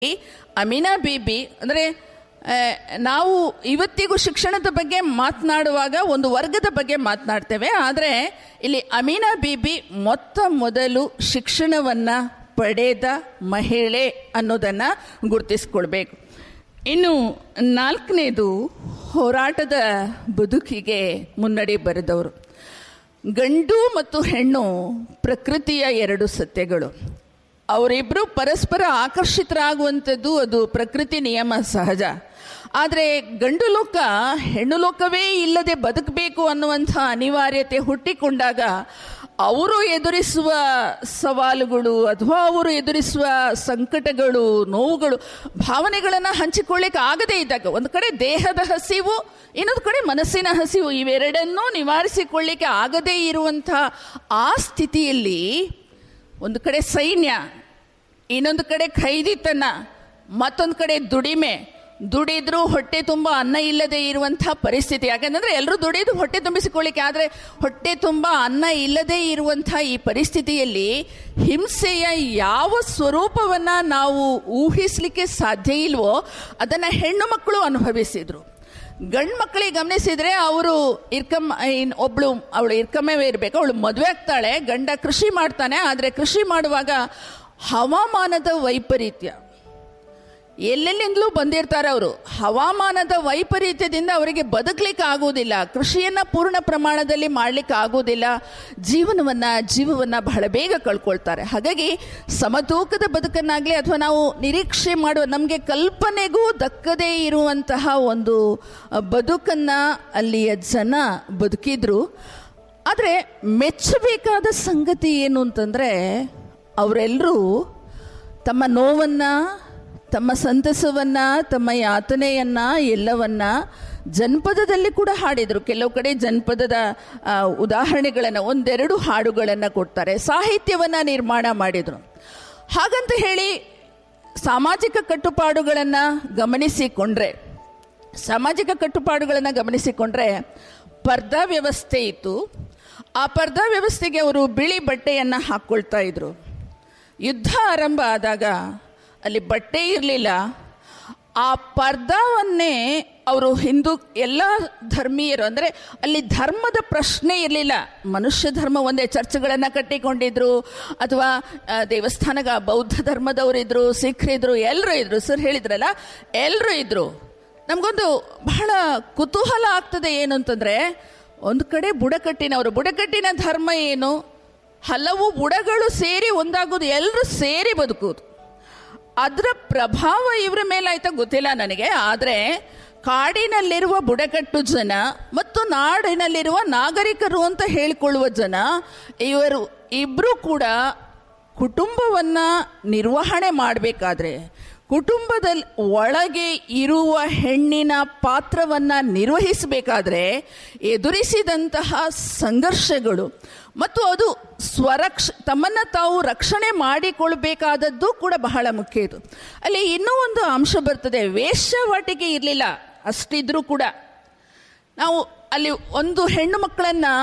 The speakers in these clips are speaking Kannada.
ಅಮೀನಾ ಬೀಬಿ ಅಂದರೆ ನಾವು ಇವತ್ತಿಗೂ ಶಿಕ್ಷಣದ ಬಗ್ಗೆ ಮಾತನಾಡುವಾಗ ಒಂದು ವರ್ಗದ ಬಗ್ಗೆ ಮಾತನಾಡ್ತೇವೆ ಆದರೆ ಇಲ್ಲಿ ಅಮೀನಾ ಬೀಬಿ ಮೊತ್ತ ಮೊದಲು ಶಿಕ್ಷಣವನ್ನು ಪಡೆದ ಮಹಿಳೆ ಅನ್ನೋದನ್ನು ಗುರುತಿಸ್ಕೊಳ್ಬೇಕು ಇನ್ನು ನಾಲ್ಕನೇದು ಹೋರಾಟದ ಬದುಕಿಗೆ ಮುನ್ನಡೆ ಬರೆದವರು ಗಂಡು ಮತ್ತು ಹೆಣ್ಣು ಪ್ರಕೃತಿಯ ಎರಡು ಸತ್ಯಗಳು ಅವರಿಬ್ಬರು ಪರಸ್ಪರ ಆಕರ್ಷಿತರಾಗುವಂಥದ್ದು ಅದು ಪ್ರಕೃತಿ ನಿಯಮ ಸಹಜ ಆದರೆ ಗಂಡು ಲೋಕ ಹೆಣ್ಣು ಲೋಕವೇ ಇಲ್ಲದೆ ಬದುಕಬೇಕು ಅನ್ನುವಂಥ ಅನಿವಾರ್ಯತೆ ಹುಟ್ಟಿಕೊಂಡಾಗ ಅವರು ಎದುರಿಸುವ ಸವಾಲುಗಳು ಅಥವಾ ಅವರು ಎದುರಿಸುವ ಸಂಕಟಗಳು ನೋವುಗಳು ಭಾವನೆಗಳನ್ನು ಹಂಚಿಕೊಳ್ಳಿಕ್ಕೆ ಆಗದೇ ಇದ್ದಾಗ ಒಂದು ಕಡೆ ದೇಹದ ಹಸಿವು ಇನ್ನೊಂದು ಕಡೆ ಮನಸ್ಸಿನ ಹಸಿವು ಇವೆರಡನ್ನೂ ನಿವಾರಿಸಿಕೊಳ್ಳಿಕ್ಕೆ ಆಗದೇ ಇರುವಂಥ ಆ ಸ್ಥಿತಿಯಲ್ಲಿ ಒಂದು ಕಡೆ ಸೈನ್ಯ ಇನ್ನೊಂದು ಕಡೆ ಖೈದಿತನ ಮತ್ತೊಂದು ಕಡೆ ದುಡಿಮೆ ದುಡಿದ್ರು ಹೊಟ್ಟೆ ತುಂಬ ಅನ್ನ ಇಲ್ಲದೆ ಇರುವಂಥ ಪರಿಸ್ಥಿತಿ ಯಾಕಂದರೆ ಎಲ್ಲರೂ ದುಡಿದು ಹೊಟ್ಟೆ ತುಂಬಿಸಿಕೊಳ್ಳಿಕ್ಕೆ ಆದರೆ ಹೊಟ್ಟೆ ತುಂಬ ಅನ್ನ ಇಲ್ಲದೆ ಇರುವಂಥ ಈ ಪರಿಸ್ಥಿತಿಯಲ್ಲಿ ಹಿಂಸೆಯ ಯಾವ ಸ್ವರೂಪವನ್ನು ನಾವು ಊಹಿಸಲಿಕ್ಕೆ ಸಾಧ್ಯ ಇಲ್ವೋ ಅದನ್ನು ಹೆಣ್ಣು ಮಕ್ಕಳು ಅನುಭವಿಸಿದರು ಗಂಡು ಮಕ್ಕಳಿಗೆ ಗಮನಿಸಿದರೆ ಅವರು ಇರ್ಕಮ್ ಇನ್ ಒಬ್ಳು ಅವಳು ಇರ್ಕಮ್ಮೇ ಇರಬೇಕು ಅವಳು ಮದುವೆ ಆಗ್ತಾಳೆ ಗಂಡ ಕೃಷಿ ಮಾಡ್ತಾನೆ ಆದರೆ ಕೃಷಿ ಮಾಡುವಾಗ ಹವಾಮಾನದ ವೈಪರೀತ್ಯ ಎಲ್ಲೆಲ್ಲಿಂದಲೂ ಬಂದಿರ್ತಾರೆ ಅವರು ಹವಾಮಾನದ ವೈಪರೀತ್ಯದಿಂದ ಅವರಿಗೆ ಬದುಕಲಿಕ್ಕೆ ಆಗೋದಿಲ್ಲ ಕೃಷಿಯನ್ನು ಪೂರ್ಣ ಪ್ರಮಾಣದಲ್ಲಿ ಮಾಡಲಿಕ್ಕೆ ಆಗೋದಿಲ್ಲ ಜೀವನವನ್ನು ಜೀವವನ್ನು ಬಹಳ ಬೇಗ ಕಳ್ಕೊಳ್ತಾರೆ ಹಾಗಾಗಿ ಸಮತೂಕದ ಬದುಕನ್ನಾಗಲಿ ಅಥವಾ ನಾವು ನಿರೀಕ್ಷೆ ಮಾಡುವ ನಮಗೆ ಕಲ್ಪನೆಗೂ ದಕ್ಕದೇ ಇರುವಂತಹ ಒಂದು ಬದುಕನ್ನು ಅಲ್ಲಿಯ ಜನ ಬದುಕಿದ್ರು ಆದರೆ ಮೆಚ್ಚಬೇಕಾದ ಸಂಗತಿ ಏನು ಅಂತಂದರೆ ಅವರೆಲ್ಲರೂ ತಮ್ಮ ನೋವನ್ನು ತಮ್ಮ ಸಂತಸವನ್ನು ತಮ್ಮ ಯಾತನೆಯನ್ನು ಎಲ್ಲವನ್ನ ಜನಪದದಲ್ಲಿ ಕೂಡ ಹಾಡಿದರು ಕೆಲವು ಕಡೆ ಜನಪದದ ಉದಾಹರಣೆಗಳನ್ನು ಒಂದೆರಡು ಹಾಡುಗಳನ್ನು ಕೊಡ್ತಾರೆ ಸಾಹಿತ್ಯವನ್ನು ನಿರ್ಮಾಣ ಮಾಡಿದರು ಹಾಗಂತ ಹೇಳಿ ಸಾಮಾಜಿಕ ಕಟ್ಟುಪಾಡುಗಳನ್ನು ಗಮನಿಸಿಕೊಂಡ್ರೆ ಸಾಮಾಜಿಕ ಕಟ್ಟುಪಾಡುಗಳನ್ನು ಗಮನಿಸಿಕೊಂಡ್ರೆ ಪರ್ದಾ ವ್ಯವಸ್ಥೆ ಇತ್ತು ಆ ಪರ್ದಾ ವ್ಯವಸ್ಥೆಗೆ ಅವರು ಬಿಳಿ ಬಟ್ಟೆಯನ್ನು ಹಾಕ್ಕೊಳ್ತಾ ಇದ್ರು ಯುದ್ಧ ಆರಂಭ ಆದಾಗ ಅಲ್ಲಿ ಬಟ್ಟೆ ಇರಲಿಲ್ಲ ಆ ಪರ್ದಾವನ್ನೇ ಅವರು ಹಿಂದೂ ಎಲ್ಲ ಧರ್ಮೀಯರು ಅಂದರೆ ಅಲ್ಲಿ ಧರ್ಮದ ಪ್ರಶ್ನೆ ಇರಲಿಲ್ಲ ಮನುಷ್ಯ ಧರ್ಮ ಒಂದೇ ಚರ್ಚ್ಗಳನ್ನು ಕಟ್ಟಿಕೊಂಡಿದ್ರು ಅಥವಾ ದೇವಸ್ಥಾನಗ ಬೌದ್ಧ ಧರ್ಮದವರಿದ್ರು ಸಿಖ್ರಿದ್ರು ಎಲ್ಲರೂ ಇದ್ರು ಸರ್ ಹೇಳಿದ್ರಲ್ಲ ಎಲ್ಲರೂ ಇದ್ರು ನಮಗೊಂದು ಬಹಳ ಕುತೂಹಲ ಆಗ್ತದೆ ಏನು ಅಂತಂದರೆ ಒಂದು ಕಡೆ ಬುಡಕಟ್ಟಿನವರು ಬುಡಕಟ್ಟಿನ ಧರ್ಮ ಏನು ಹಲವು ಬುಡಗಳು ಸೇರಿ ಒಂದಾಗೋದು ಎಲ್ಲರೂ ಸೇರಿ ಬದುಕೋದು ಅದರ ಪ್ರಭಾವ ಇವರ ಮೇಲೆ ಆಯ್ತಾ ಗೊತ್ತಿಲ್ಲ ನನಗೆ ಆದರೆ ಕಾಡಿನಲ್ಲಿರುವ ಬುಡಕಟ್ಟು ಜನ ಮತ್ತು ನಾಡಿನಲ್ಲಿರುವ ನಾಗರಿಕರು ಅಂತ ಹೇಳಿಕೊಳ್ಳುವ ಜನ ಇವರು ಇಬ್ಬರು ಕೂಡ ಕುಟುಂಬವನ್ನು ನಿರ್ವಹಣೆ ಮಾಡಬೇಕಾದ್ರೆ ಕುಟುಂಬದಲ್ಲಿ ಒಳಗೆ ಇರುವ ಹೆಣ್ಣಿನ ಪಾತ್ರವನ್ನು ನಿರ್ವಹಿಸಬೇಕಾದ್ರೆ ಎದುರಿಸಿದಂತಹ ಸಂಘರ್ಷಗಳು ಮತ್ತು ಅದು ಸ್ವರಕ್ಷ ತಮ್ಮನ್ನು ತಾವು ರಕ್ಷಣೆ ಮಾಡಿಕೊಳ್ಬೇಕಾದದ್ದು ಕೂಡ ಬಹಳ ಮುಖ್ಯ ಇದು ಅಲ್ಲಿ ಇನ್ನೂ ಒಂದು ಅಂಶ ಬರ್ತದೆ ವೇಶ್ಯಾವಾಟಿಕೆ ಇರಲಿಲ್ಲ ಅಷ್ಟಿದ್ರೂ ಕೂಡ ನಾವು ಅಲ್ಲಿ ಒಂದು ಹೆಣ್ಣು ಮಕ್ಕಳನ್ನು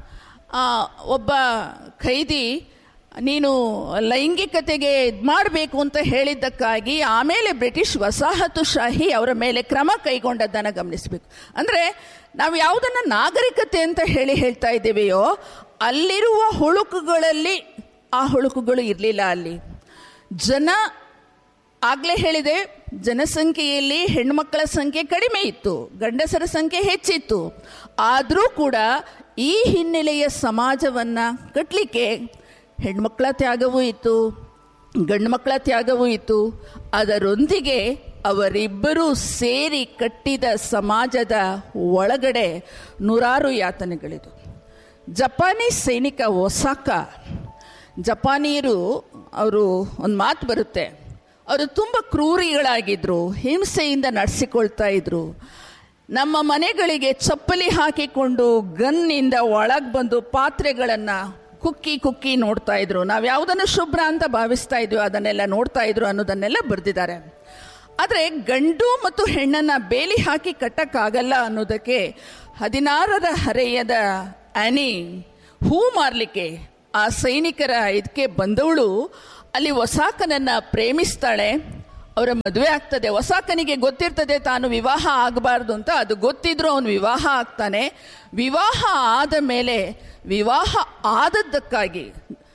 ಒಬ್ಬ ಖೈದಿ ನೀನು ಲೈಂಗಿಕತೆಗೆ ಇದು ಮಾಡಬೇಕು ಅಂತ ಹೇಳಿದ್ದಕ್ಕಾಗಿ ಆಮೇಲೆ ಬ್ರಿಟಿಷ್ ವಸಾಹತುಶಾಹಿ ಅವರ ಮೇಲೆ ಕ್ರಮ ಕೈಗೊಂಡದ್ದನ್ನು ಗಮನಿಸಬೇಕು ಅಂದರೆ ನಾವು ಯಾವುದನ್ನು ನಾಗರಿಕತೆ ಅಂತ ಹೇಳಿ ಹೇಳ್ತಾ ಇದ್ದೇವೆಯೋ ಅಲ್ಲಿರುವ ಹುಳುಕುಗಳಲ್ಲಿ ಆ ಹುಳುಕುಗಳು ಇರಲಿಲ್ಲ ಅಲ್ಲಿ ಜನ ಆಗಲೇ ಹೇಳಿದೆ ಜನಸಂಖ್ಯೆಯಲ್ಲಿ ಹೆಣ್ಮಕ್ಕಳ ಸಂಖ್ಯೆ ಕಡಿಮೆ ಇತ್ತು ಗಂಡಸರ ಸಂಖ್ಯೆ ಹೆಚ್ಚಿತ್ತು ಆದರೂ ಕೂಡ ಈ ಹಿನ್ನೆಲೆಯ ಸಮಾಜವನ್ನು ಕಟ್ಟಲಿಕ್ಕೆ ಹೆಣ್ಮಕ್ಕಳ ತ್ಯಾಗವೂ ಇತ್ತು ಗಂಡು ಮಕ್ಕಳ ತ್ಯಾಗವೂ ಇತ್ತು ಅದರೊಂದಿಗೆ ಅವರಿಬ್ಬರೂ ಸೇರಿ ಕಟ್ಟಿದ ಸಮಾಜದ ಒಳಗಡೆ ನೂರಾರು ಯಾತನೆಗಳಿದು ಜಪಾನೀಸ್ ಸೈನಿಕ ಒಸಾಕ ಜಪಾನಿಯರು ಅವರು ಒಂದು ಮಾತು ಬರುತ್ತೆ ಅವರು ತುಂಬ ಕ್ರೂರಿಗಳಾಗಿದ್ದರು ಹಿಂಸೆಯಿಂದ ನಡೆಸಿಕೊಳ್ತಾ ಇದ್ರು ನಮ್ಮ ಮನೆಗಳಿಗೆ ಚಪ್ಪಲಿ ಹಾಕಿಕೊಂಡು ಗನ್ನಿಂದ ಒಳಗೆ ಬಂದು ಪಾತ್ರೆಗಳನ್ನು ಕುಕ್ಕಿ ಕುಕ್ಕಿ ನೋಡ್ತಾ ಇದ್ರು ನಾವು ಯಾವುದನ್ನು ಶುಭ್ರ ಅಂತ ಭಾವಿಸ್ತಾ ಇದ್ವಿ ಅದನ್ನೆಲ್ಲ ನೋಡ್ತಾ ಇದ್ರು ಅನ್ನೋದನ್ನೆಲ್ಲ ಬರೆದಿದ್ದಾರೆ ಆದರೆ ಗಂಡು ಮತ್ತು ಹೆಣ್ಣನ್ನು ಬೇಲಿ ಹಾಕಿ ಕಟ್ಟಕ್ಕಾಗಲ್ಲ ಅನ್ನೋದಕ್ಕೆ ಹದಿನಾರರ ಹರೆಯದ ಆನಿ ಹೂ ಮಾರಲಿಕ್ಕೆ ಆ ಸೈನಿಕರ ಇದಕ್ಕೆ ಬಂದವಳು ಅಲ್ಲಿ ಒಸಾಕನನ್ನು ಪ್ರೇಮಿಸ್ತಾಳೆ ಅವರ ಮದುವೆ ಆಗ್ತದೆ ಹೊಸಾಕನಿಗೆ ಗೊತ್ತಿರ್ತದೆ ತಾನು ವಿವಾಹ ಆಗಬಾರ್ದು ಅಂತ ಅದು ಗೊತ್ತಿದ್ರೂ ಅವನು ವಿವಾಹ ಆಗ್ತಾನೆ ವಿವಾಹ ಆದ ಮೇಲೆ ವಿವಾಹ ಆದದ್ದಕ್ಕಾಗಿ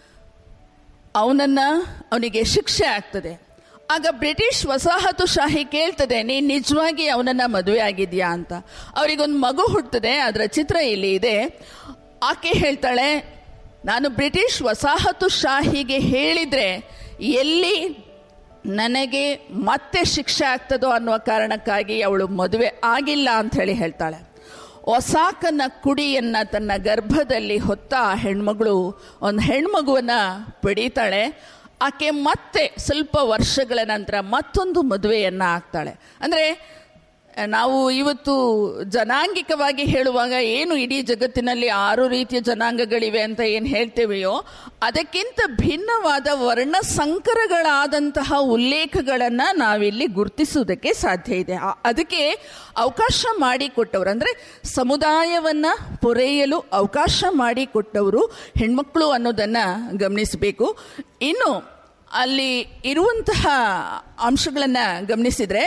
ಅವನನ್ನ ಅವನಿಗೆ ಶಿಕ್ಷೆ ಆಗ್ತದೆ ಆಗ ಬ್ರಿಟಿಷ್ ವಸಾಹತುಶಾಹಿ ಕೇಳ್ತದೆ ನೀನು ನಿಜವಾಗಿ ಅವನನ್ನ ಮದುವೆ ಆಗಿದ್ಯಾ ಅಂತ ಅವರಿಗೊಂದು ಮಗು ಹುಟ್ಟುತ್ತದೆ ಅದರ ಚಿತ್ರ ಇಲ್ಲಿ ಇದೆ ಆಕೆ ಹೇಳ್ತಾಳೆ ನಾನು ಬ್ರಿಟಿಷ್ ವಸಾಹತುಶಾಹಿಗೆ ಹೇಳಿದ್ರೆ ಎಲ್ಲಿ ನನಗೆ ಮತ್ತೆ ಶಿಕ್ಷೆ ಆಗ್ತದೋ ಅನ್ನುವ ಕಾರಣಕ್ಕಾಗಿ ಅವಳು ಮದುವೆ ಆಗಿಲ್ಲ ಅಂತ ಹೇಳಿ ಹೇಳ್ತಾಳೆ ಒಸಾಕನ ಕುಡಿಯನ್ನ ತನ್ನ ಗರ್ಭದಲ್ಲಿ ಹೊತ್ತ ಆ ಹೆಣ್ಮಗಳು ಒಂದು ಹೆಣ್ಮಗುವನ್ನ ಪಡೀತಾಳೆ ಆಕೆ ಮತ್ತೆ ಸ್ವಲ್ಪ ವರ್ಷಗಳ ನಂತರ ಮತ್ತೊಂದು ಮದುವೆಯನ್ನ ಆಗ್ತಾಳೆ ಅಂದರೆ ನಾವು ಇವತ್ತು ಜನಾಂಗಿಕವಾಗಿ ಹೇಳುವಾಗ ಏನು ಇಡೀ ಜಗತ್ತಿನಲ್ಲಿ ಆರು ರೀತಿಯ ಜನಾಂಗಗಳಿವೆ ಅಂತ ಏನು ಹೇಳ್ತೇವೆಯೋ ಅದಕ್ಕಿಂತ ಭಿನ್ನವಾದ ವರ್ಣ ಸಂಕರಗಳಾದಂತಹ ಉಲ್ಲೇಖಗಳನ್ನು ನಾವಿಲ್ಲಿ ಗುರುತಿಸುವುದಕ್ಕೆ ಸಾಧ್ಯ ಇದೆ ಆ- ಅದಕ್ಕೆ ಅವಕಾಶ ಮಾಡಿಕೊಟ್ಟವರು ಅಂದರೆ ಸಮುದಾಯವನ್ನು ಪೊರೆಯಲು ಅವಕಾಶ ಮಾಡಿಕೊಟ್ಟವರು ಹೆಣ್ಮಕ್ಳು ಅನ್ನೋದನ್ನು ಗಮನಿಸಬೇಕು ಇನ್ನು ಅಲ್ಲಿ ಇರುವಂತಹ ಅಂಶಗಳನ್ನು ಗಮನಿಸಿದರೆ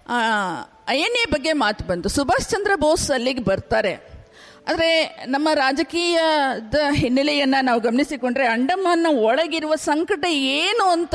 ಎ ಬಗ್ಗೆ ಮಾತು ಬಂತು ಸುಭಾಷ್ ಚಂದ್ರ ಬೋಸ್ ಅಲ್ಲಿಗೆ ಬರ್ತಾರೆ ಆದರೆ ನಮ್ಮ ರಾಜಕೀಯದ ಹಿನ್ನೆಲೆಯನ್ನು ನಾವು ಗಮನಿಸಿಕೊಂಡ್ರೆ ಅಂಡಮಾನ್ನ ಒಳಗಿರುವ ಸಂಕಟ ಏನು ಅಂತ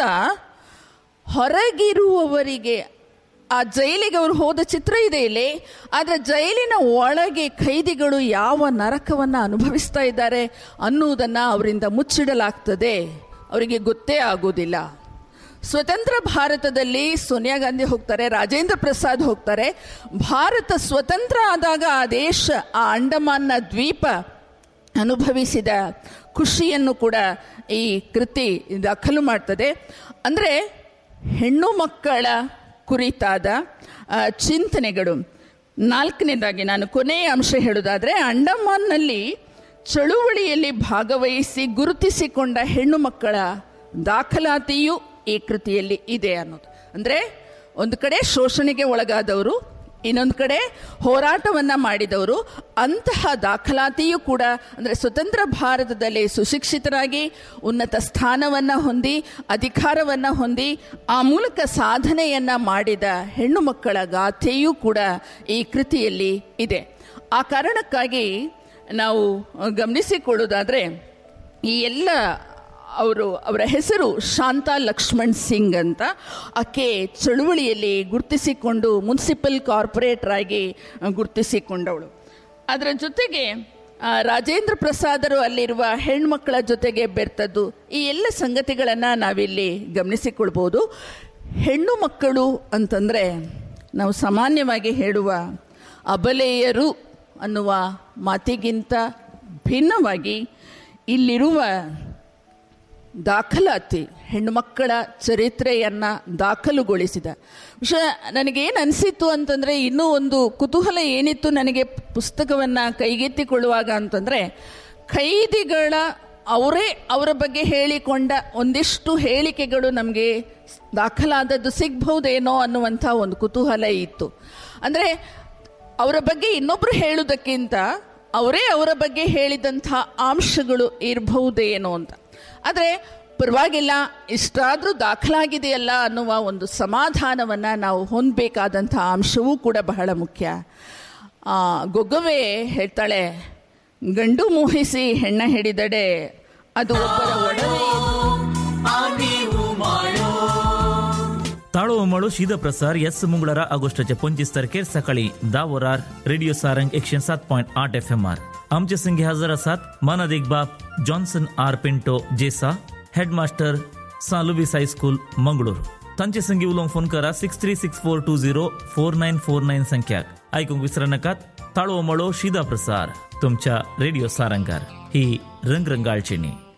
ಹೊರಗಿರುವವರಿಗೆ ಆ ಜೈಲಿಗೆ ಅವರು ಹೋದ ಚಿತ್ರ ಇದೆ ಇಲ್ಲಿ ಆದರೆ ಜೈಲಿನ ಒಳಗೆ ಖೈದಿಗಳು ಯಾವ ನರಕವನ್ನು ಅನುಭವಿಸ್ತಾ ಇದ್ದಾರೆ ಅನ್ನುವುದನ್ನು ಅವರಿಂದ ಮುಚ್ಚಿಡಲಾಗ್ತದೆ ಅವರಿಗೆ ಗೊತ್ತೇ ಆಗೋದಿಲ್ಲ ಸ್ವತಂತ್ರ ಭಾರತದಲ್ಲಿ ಸೋನಿಯಾ ಗಾಂಧಿ ಹೋಗ್ತಾರೆ ರಾಜೇಂದ್ರ ಪ್ರಸಾದ್ ಹೋಗ್ತಾರೆ ಭಾರತ ಸ್ವತಂತ್ರ ಆದಾಗ ಆ ದೇಶ ಆ ಅಂಡಮಾನ್ನ ದ್ವೀಪ ಅನುಭವಿಸಿದ ಖುಷಿಯನ್ನು ಕೂಡ ಈ ಕೃತಿ ದಾಖಲು ಮಾಡ್ತದೆ ಅಂದರೆ ಹೆಣ್ಣು ಮಕ್ಕಳ ಕುರಿತಾದ ಆ, ಚಿಂತನೆಗಳು ನಾಲ್ಕನೇದಾಗಿ ನಾನು ಕೊನೆಯ ಅಂಶ ಹೇಳೋದಾದರೆ ಅಂಡಮಾನ್ನಲ್ಲಿ ಚಳುವಳಿಯಲ್ಲಿ ಭಾಗವಹಿಸಿ ಗುರುತಿಸಿಕೊಂಡ ಹೆಣ್ಣು ಮಕ್ಕಳ ದಾಖಲಾತಿಯು ಈ ಕೃತಿಯಲ್ಲಿ ಇದೆ ಅನ್ನೋದು ಅಂದರೆ ಒಂದು ಕಡೆ ಶೋಷಣೆಗೆ ಒಳಗಾದವರು ಇನ್ನೊಂದು ಕಡೆ ಹೋರಾಟವನ್ನು ಮಾಡಿದವರು ಅಂತಹ ದಾಖಲಾತಿಯೂ ಕೂಡ ಅಂದರೆ ಸ್ವತಂತ್ರ ಭಾರತದಲ್ಲಿ ಸುಶಿಕ್ಷಿತರಾಗಿ ಉನ್ನತ ಸ್ಥಾನವನ್ನು ಹೊಂದಿ ಅಧಿಕಾರವನ್ನು ಹೊಂದಿ ಆ ಮೂಲಕ ಸಾಧನೆಯನ್ನು ಮಾಡಿದ ಹೆಣ್ಣು ಮಕ್ಕಳ ಗಾಥೆಯೂ ಕೂಡ ಈ ಕೃತಿಯಲ್ಲಿ ಇದೆ ಆ ಕಾರಣಕ್ಕಾಗಿ ನಾವು ಗಮನಿಸಿಕೊಳ್ಳೋದಾದರೆ ಈ ಎಲ್ಲ ಅವರು ಅವರ ಹೆಸರು ಶಾಂತಾ ಲಕ್ಷ್ಮಣ್ ಸಿಂಗ್ ಅಂತ ಆಕೆ ಚಳುವಳಿಯಲ್ಲಿ ಗುರುತಿಸಿಕೊಂಡು ಮುನ್ಸಿಪಲ್ ಕಾರ್ಪೊರೇಟರ್ ಆಗಿ ಗುರುತಿಸಿಕೊಂಡವಳು ಅದರ ಜೊತೆಗೆ ಆ, ರಾಜೇಂದ್ರ ಪ್ರಸಾದರು ಅಲ್ಲಿರುವ ಹೆಣ್ಮಕ್ಕಳ ಜೊತೆಗೆ ಬೆರ್ತದ್ದು ಈ ಎಲ್ಲ ಸಂಗತಿಗಳನ್ನು ನಾವಿಲ್ಲಿ ಗಮನಿಸಿಕೊಳ್ಬೋದು ಹೆಣ್ಣು ಮಕ್ಕಳು ಅಂತಂದರೆ ನಾವು ಸಾಮಾನ್ಯವಾಗಿ ಹೇಳುವ ಅಬಲೆಯರು ಅನ್ನುವ ಮಾತಿಗಿಂತ ಭಿನ್ನವಾಗಿ ಇಲ್ಲಿರುವ ದಾಖಲಾತಿ ಹೆಣ್ಣುಮಕ್ಕಳ ಚರಿತ್ರೆಯನ್ನು ದಾಖಲುಗೊಳಿಸಿದ ವಿಷಯ ನನಗೇನು ಅನಿಸಿತ್ತು ಅಂತಂದರೆ ಇನ್ನೂ ಒಂದು ಕುತೂಹಲ ಏನಿತ್ತು ನನಗೆ ಪುಸ್ತಕವನ್ನು ಕೈಗೆತ್ತಿಕೊಳ್ಳುವಾಗ ಅಂತಂದರೆ ಖೈದಿಗಳ ಅವರೇ ಅವರ ಬಗ್ಗೆ ಹೇಳಿಕೊಂಡ ಒಂದಿಷ್ಟು ಹೇಳಿಕೆಗಳು ನಮಗೆ ದಾಖಲಾದದ್ದು ಸಿಗ್ಬಹುದೇನೋ ಅನ್ನುವಂಥ ಒಂದು ಕುತೂಹಲ ಇತ್ತು ಅಂದರೆ ಅವರ ಬಗ್ಗೆ ಇನ್ನೊಬ್ಬರು ಹೇಳುವುದಕ್ಕಿಂತ ಅವರೇ ಅವರ ಬಗ್ಗೆ ಹೇಳಿದಂಥ ಅಂಶಗಳು ಇರಬಹುದೇನೋ ಅಂತ ಆದರೆ ಪರವಾಗಿಲ್ಲ ಇಷ್ಟಾದರೂ ದಾಖಲಾಗಿದೆಯಲ್ಲ ಅನ್ನುವ ಒಂದು ಸಮಾಧಾನವನ್ನು ನಾವು ಹೊಂದಬೇಕಾದಂಥ ಅಂಶವೂ ಕೂಡ ಬಹಳ ಮುಖ್ಯ ಆ, ಗೊಗ್ಗವೇ ಹೇಳ್ತಾಳೆ ಗಂಡು ಮೋಹಿಸಿ ಹೆಣ್ಣ ಹಿಡಿದಡೆ ಅದು ಒಬ್ಬರ ಒಡವೆ ताळो उमाळो शीद प्रसार यस मंगळारा ऑगस्टाच्या पंचवीस तारखेर सकाळी धा वरार रेडिओ सारंग एकशे सात पॉईंट आठ एफ एम आर आमचे संघी हजर आसात मानद बाप जॉन्सन आर पिंटो जेसा हेडमास्टर सा लुवीस हायस्कूल मंगळूर तांचे संगी उलोवंक फोन करा six three six four two zero four nine four nine संख्याक ऐकूंक विसरा नाकात ताळो उमाळो शिदा प्रसार तुमच्या रेडिओ सारंगार ही रंगरंगाळचिणी